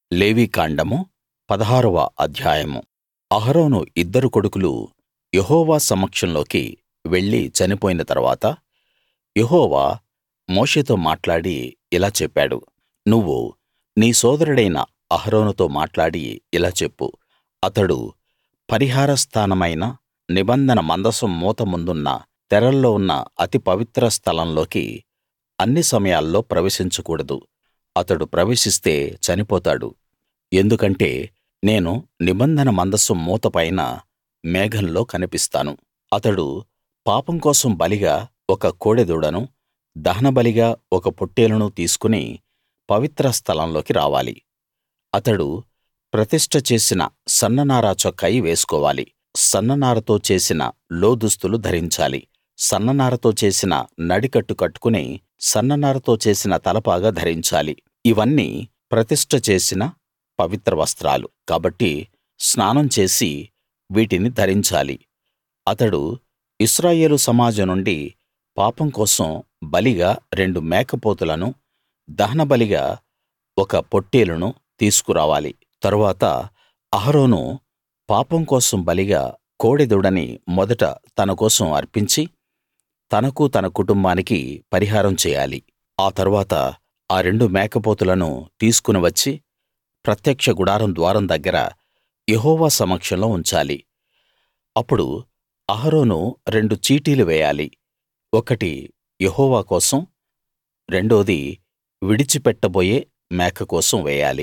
లేవీకాండము పదహారవ అధ్యాయము అహరోను ఇద్దరు కొడుకులు యెహోవా సమక్షంలోకి వెళ్లి చనిపోయిన తరువాత యెహోవా మోషేతో మాట్లాడి ఇలా చెప్పాడు నువ్వు నీ సోదరుడైన అహరోనుతో మాట్లాడి ఇలా చెప్పు అతడు పరిహార స్థానమైన నిబంధన మందసం మూత ముందున్న తెరల్లో ఉన్న అతి పవిత్ర స్థలంలోకి అన్ని సమయాల్లో ప్రవేశించకూడదు అతడు ప్రవేశిస్తే చనిపోతాడు ఎందుకంటే నేను నిబంధన మందసం మూత పైన మేఘంలో కనిపిస్తాను అతడు పాపం కోసం బలిగా ఒక కోడెదూడను దహనబలిగా ఒక పొట్టేలును తీసుకుని పవిత్ర స్థలంలోకి రావాలి అతడు ప్రతిష్ఠ చేసిన సన్ననార చొక్కాయి వేసుకోవాలి సన్ననారతో చేసిన లోదుస్తులు ధరించాలి సన్ననారతో చేసిన నడికట్టు కట్టుకుని సన్ననారతో చేసిన తలపాగా ధరించాలి ఇవన్నీ ప్రతిష్ఠ చేసిన పవిత్ర వస్త్రాలు కాబట్టి స్నానం చేసి వీటిని ధరించాలి అతడు ఇశ్రాయేలు సమాజం నుండి పాపం కోసం బలిగా రెండు మేకపోతులను దహనబలిగా ఒక పొట్టేలును తీసుకురావాలి తరువాత అహరోను పాపం కోసం బలిగా కోడెదూడని మొదట తన కోసం అర్పించి తనకు తన కుటుంబానికి పరిహారం చేయాలి ఆ తరువాత ఆ రెండు మేకపోతులను తీసుకుని వచ్చి ప్రత్యక్ష గుడారం ద్వారం దగ్గర యెహోవా సమక్షంలో ఉంచాలి అప్పుడు అహరోను రెండు చీటీలు వేయాలి ఒకటి యెహోవా కోసం రెండోది విడిచిపెట్టబోయే మేక కోసం వేయాలి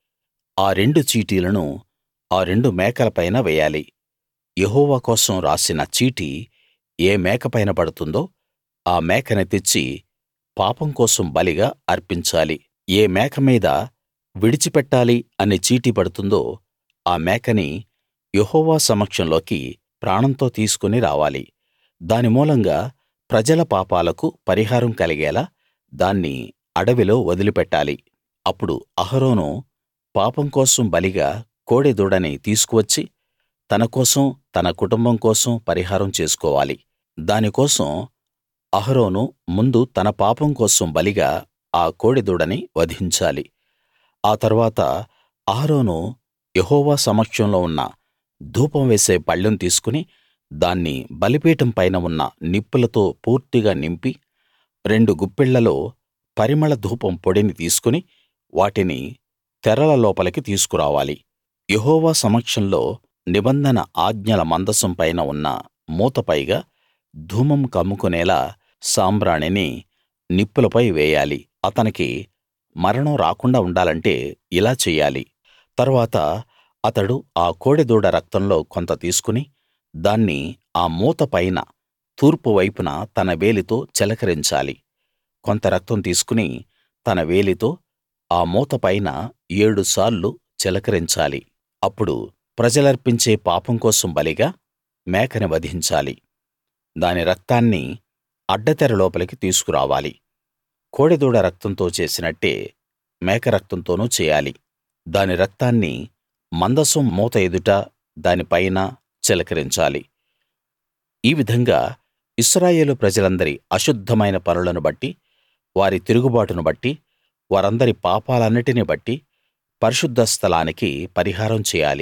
ఆ రెండు చీటీలను ఆ రెండు మేకల పైన వేయాలి యెహోవా కోసం రాసిన చీటి ఏ మేక పైన పడుతుందో ఆ మేకని తెచ్చి పాపం కోసం బలిగా అర్పించాలి ఏ మేక మీద విడిచిపెట్టాలి అనే చీటీ పడుతుందో ఆ మేకని యెహోవా సమక్షంలోకి ప్రాణంతో తీసుకుని రావాలి దాని మూలంగా ప్రజల పాపాలకు పరిహారం కలిగేలా దాన్ని అడవిలో వదిలిపెట్టాలి అప్పుడు అహరోను పాపం కోసం బలిగా కోడెదూడని తీసుకువచ్చి తన కోసం తన కుటుంబం కోసం పరిహారం చేసుకోవాలి దాని కోసం అహరోను ముందు తన పాపం కోసం బలిగా ఆ కోడెదూడని వధించాలి ఆ తరువాత అహరోను యెహోవా సమక్షంలో ఉన్న ధూపం వేసే పళ్ళెం తీసుకుని దాన్ని బలిపీఠం పైన ఉన్న నిప్పులతో పూర్తిగా నింపి రెండు గుప్పిళ్లలో పరిమళ ధూపం పొడిని తీసుకుని వాటిని తెరల లోపలికి తీసుకురావాలి యెహోవా సమక్షంలో నిబంధన ఆజ్ఞల మందసం పైన ఉన్న మూత పైగా ధూమం కమ్ముకునేలా సాంబ్రాణిని నిప్పులపై వేయాలి అతనికి మరణం రాకుండా ఉండాలంటే ఇలా చెయ్యాలి తరువాత అతడు ఆ కోడెదూడ రక్తంలో కొంత తీసుకుని దాన్ని ఆ మూత పైన తూర్పు వైపున తన వేలితో చిలకరించాలి కొంత రక్తం తీసుకుని తన వేలితో ఆ మూత పైన ఏడు సార్లు చిలకరించాలి అప్పుడు ప్రజలర్పించే పాపం కోసం బలిగా మేకని వధించాలి దాని రక్తాన్ని అడ్డతెర లోపలికి తీసుకురావాలి కోడెదూడ రక్తంతో చేసినట్టే మేక రక్తంతోనూ చేయాలి దాని రక్తాన్ని మందసం మూత ఎదుట దాని పైన చిలకరించాలి ఈ విధంగా ఇశ్రాయేలు ప్రజలందరి అశుద్ధమైన పనులను బట్టి వారి తిరుగుబాటును బట్టి వారందరి పాపాలన్నిటిని బట్టి పరిశుద్ధ స్థలానికి పరిహారం చేయాలి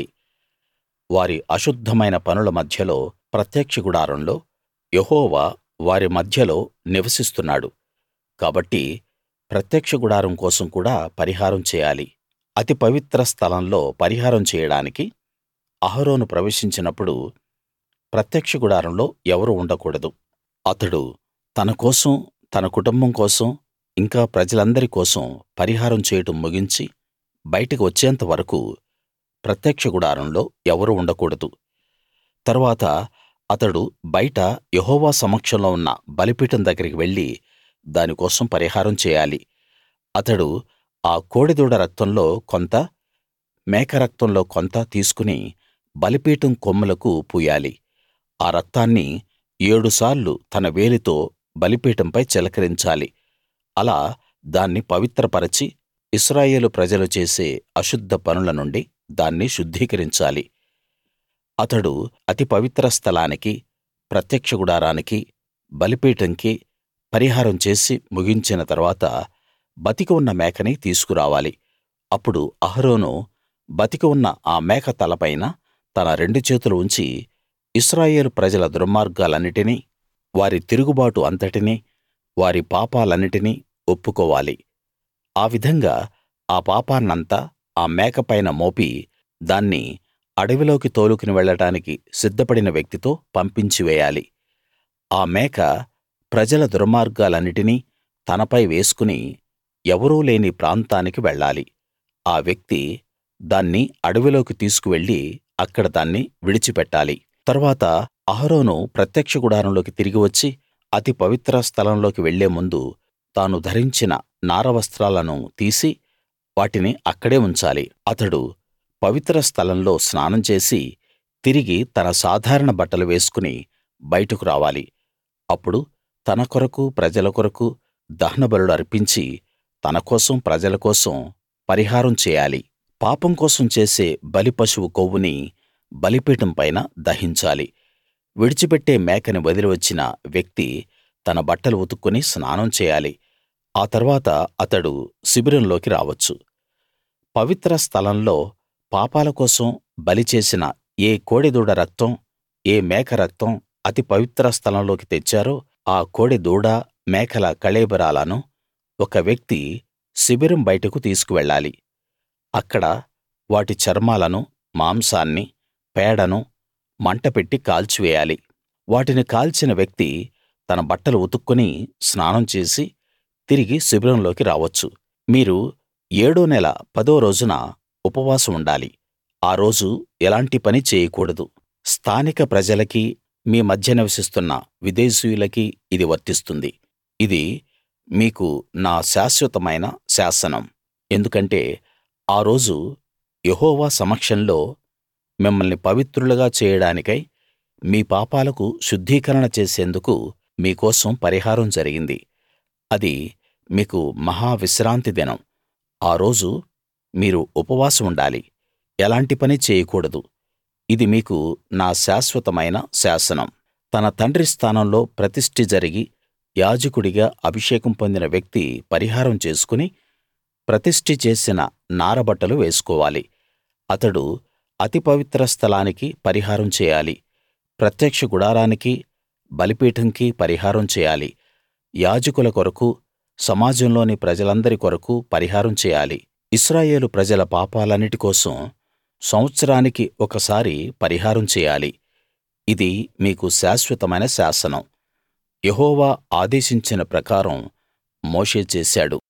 వారి అశుద్ధమైన పనుల మధ్యలో ప్రత్యక్ష గుడారంలో యెహోవా వారి మధ్యలో నివసిస్తున్నాడు కాబట్టి ప్రత్యక్ష గుడారం కోసం కూడా పరిహారం చేయాలి అతి పవిత్ర స్థలంలో పరిహారం చేయడానికి అహరోను ప్రవేశించినప్పుడు ప్రత్యక్ష గుడారంలో ఎవరూ ఉండకూడదు అతడు తన కోసం తన కుటుంబం కోసం ఇంకా ప్రజలందరి కోసం పరిహారం చేయడం ముగించి బయటికి వచ్చేంత వరకూ ప్రత్యక్ష గుడారంలో ఎవరూ ఉండకూడదు తరువాత అతడు బయట యెహోవా సమక్షంలో ఉన్న బలిపీఠం దగ్గరికి వెళ్లి దాని కోసం పరిహారం చేయాలి అతడు ఆ కోడెదూడ రక్తంలో కొంత మేక రక్తంలో కొంత తీసుకుని బలిపీఠం కొమ్ములకు పూయాలి ఆ రక్తాన్ని ఏడుసార్లు తన వేలితో బలిపీఠంపై చిలకరించాలి అలా దాన్ని పవిత్రపరచి ఇశ్రాయేలు ప్రజలు చేసే అశుద్ధ పనుల నుండి దాన్ని శుద్ధీకరించాలి అతడు అతి పవిత్ర స్థలానికి ప్రత్యక్ష గుడారానికి బలిపీఠంకి పరిహారం చేసి ముగించిన తరువాత బతికి ఉన్న మేకని తీసుకురావాలి అప్పుడు అహరోను బతికి ఉన్న ఆ మేక తలపైన తన రెండు చేతులు ఉంచి ఇశ్రాయేలు ప్రజల దుర్మార్గాలన్నిటినీ వారి తిరుగుబాటు అంతటినీ వారి పాపాలన్నిటినీ ఒప్పుకోవాలి ఆ విధంగా ఆ పాపాన్నంతా ఆ మేక పైన మోపి దాన్ని అడవిలోకి తోలుకుని వెళ్ళడానికి సిద్ధపడిన వ్యక్తితో పంపించి వేయాలి ఆ మేక ప్రజల దుర్మార్గాలన్నిటినీ తనపై వేసుకుని ఎవరూ లేని ప్రాంతానికి వెళ్ళాలి ఆ వ్యక్తి దాన్ని అడవిలోకి తీసుకువెళ్ళి అక్కడ దాన్ని విడిచిపెట్టాలి తరువాత అహరోను ప్రత్యక్ష గుడారంలోకి తిరిగి వచ్చి అతి పవిత్ర స్థలంలోకి వెళ్ళే ముందు తాను ధరించిన నారవస్త్రాలను తీసి వాటిని అక్కడే ఉంచాలి అతడు పవిత్ర స్థలంలో స్నానం చేసి తిరిగి తన సాధారణ బట్టలు వేసుకుని బయటకు రావాలి అప్పుడు తన కొరకు ప్రజల కొరకు దహనబలులు అర్పించి తన కోసం ప్రజల కోసం పరిహారం చేయాలి పాపం కోసం చేసే బలి పశువు కొవ్వుని బలిపీఠం పైన దహించాలి విడిచిపెట్టే మేకని వదిలి వచ్చిన వ్యక్తి తన బట్టలు ఉతుక్కుని స్నానం చేయాలి ఆ తర్వాత అతడు శిబిరంలోకి రావచ్చు పవిత్ర స్థలంలో పాపాల కోసం బలి చేసిన ఏ కోడెదూడ రక్తం ఏ మేక రక్తం అతి పవిత్ర స్థలంలోకి తెచ్చారో ఆ కోడెదూడ మేకల కళేబరాలను ఒక వ్యక్తి శిబిరం బయటకు తీసుకువెళ్ళాలి అక్కడ వాటి చర్మాలను మాంసాన్ని పేడను మంటపెట్టి కాల్చివేయాలి వాటిని కాల్చిన వ్యక్తి తన బట్టలు ఉతుక్కుని స్నానం చేసి తిరిగి శిబిరంలోకి రావచ్చు మీరు ఏడో నెల పదో రోజున ఉపవాసం ఉండాలి ఆ రోజు ఎలాంటి పని చేయకూడదు స్థానిక ప్రజలకీ మీ మధ్య నివసిస్తున్న విదేశీయులకీ ఇది వర్తిస్తుంది ఇది మీకు నా శాశ్వతమైన శాసనం ఎందుకంటే ఆ రోజు యెహోవా సమక్షంలో మిమ్మల్ని పవిత్రులుగా చేయడానికై మీ పాపాలకు శుద్ధీకరణ చేసేందుకు మీ కోసం పరిహారం జరిగింది అది మీకు మహా విశ్రాంతి దినం ఆ రోజు మీరు ఉపవాసం ఉండాలి ఎలాంటి పని చేయకూడదు ఇది మీకు నా శాశ్వతమైన శాసనం తన తండ్రి స్థానంలో ప్రతిష్ఠి జరిగి యాజకుడిగా అభిషేకం పొందిన వ్యక్తి పరిహారం చేసుకుని ప్రతిష్ఠి చేసిన నారబట్టలు వేసుకోవాలి అతడు అతి పవిత్ర స్థలానికి పరిహారం చేయాలి ప్రత్యక్ష గుడారానికి బలిపీఠంకి పరిహారం చేయాలి యాజకుల కొరకు సమాజంలోని ప్రజలందరి కొరకు పరిహారం చేయాలి ఇశ్రాయేలు ప్రజల పాపాలన్నిటి కోసం సంవత్సరానికి ఒకసారి పరిహారం చేయాలి ఇది మీకు శాశ్వతమైన శాసనం యెహోవా ఆదేశించిన ప్రకారం మోషే చేశాడు